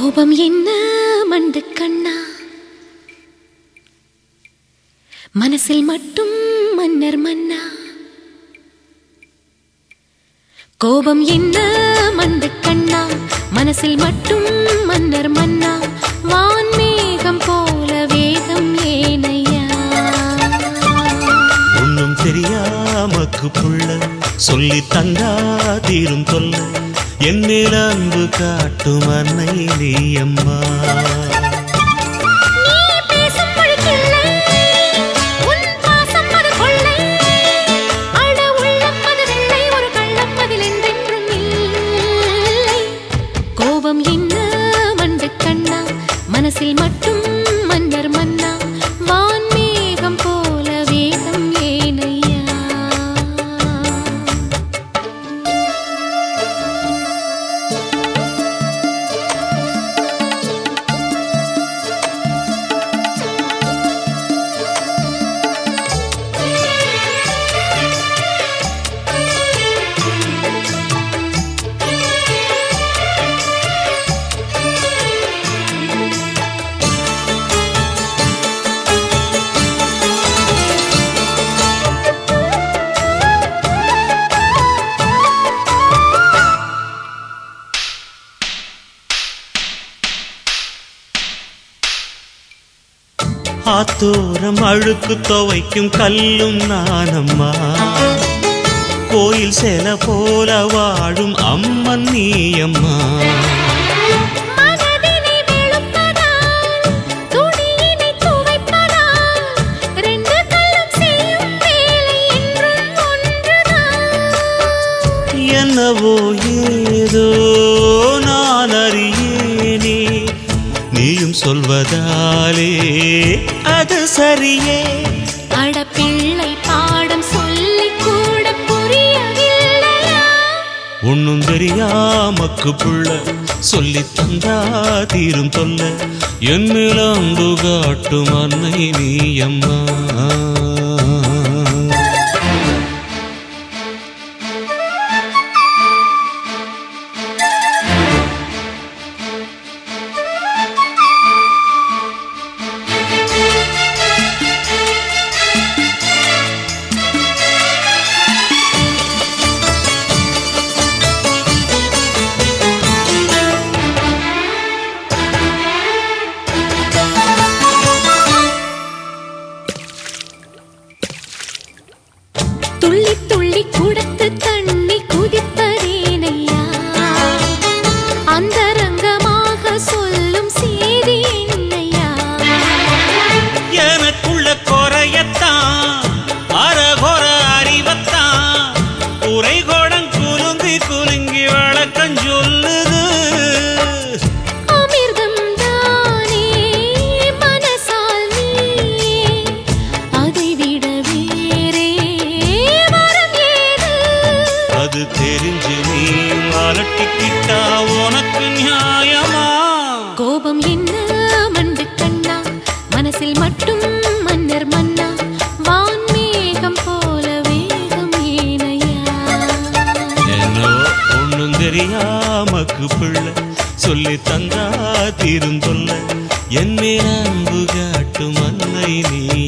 கோபம் என்ன மண்டு கண்ணா மனசில் மட்டும் மன்னர் மன்னா கோபம் என்ன மண்டு கண்ணா மனசில் மட்டும் மன்னர் மன்னா வான்மேகம் போல வேகம் ஏனையா ஒன்னும் தெரியாமக்கு புள்ள சொல்லி தந்தா தீரும் தொல்ல என்னில் அன்பு காட்டும் அன்னை நீ அம்மா நீ பேசும் மொழிக்கில்லை, உன் பாசம் அது கொள்ளை. அட உள்ளம் அது வெள்ளை, ஒரு கள்ளம் அதில் என்றென்றும் இல்லை. கோபம் என்ன வண்டு கண்ணா மனசில் மட்டும் மன்னர் மன்னா வான்மேகம் போல வேகம் ஏனையா ஆத்தோரம் அழுக்கு துவைக்கும் கல்லும் நானம்மா கோயில் சேல போல வாழும் அம்மன் நீ அம்மா மனதினை வெளுப்பதால், துணியினை துவைப்பதால், ரெண்டு கல்லும் செய்யும் வேலை என்றும் ஒன்றுதான். என்னவோ ஏதோ நான் அறியேனே நீயும் சொல்வதாலே அது சரியே அட பிள்ளை பாடம் சொல்லிக் கூட புரியவில்லையா? ஒன்னும் தெரியாமக்கு புள்ள சொல்லி தந்தா தீரும் தொல்ல என் மேலாண்டு காட்டும் அன்னை நீ அம்மா துள்ளி துள்ளி குடத்து தண்ணி குதிப்பதேனையா அந்தரங்கமாக சொல்லும் செய்தி என்னையா எனக்குள்ள குறையத்தான் அறகுற அறிவத்தான் உரை கோடம் குலுங்கி குலுங்கி வழக்கம் சொல்லுது அமிர்தம் தானே மனசால் நீயே அதை விட வேறே வரம் ஏது அது தெரிஞ்சு நீ அலட்டிக்கிட்டா உனக்கு நியாயமா கோபம் என்ன மண்டு கண்ணா மனசில் மட்டும் மன்னர் மன்னா வான்மேகம் போல வேகம் ஏனையா என்னோ ஒண்ணும் தெரியாமக்கு பிள்ளை சொல்லி தந்தா தீரும் தொல்ல என் மேல் அன்பு காட்டும் அன்னை நீ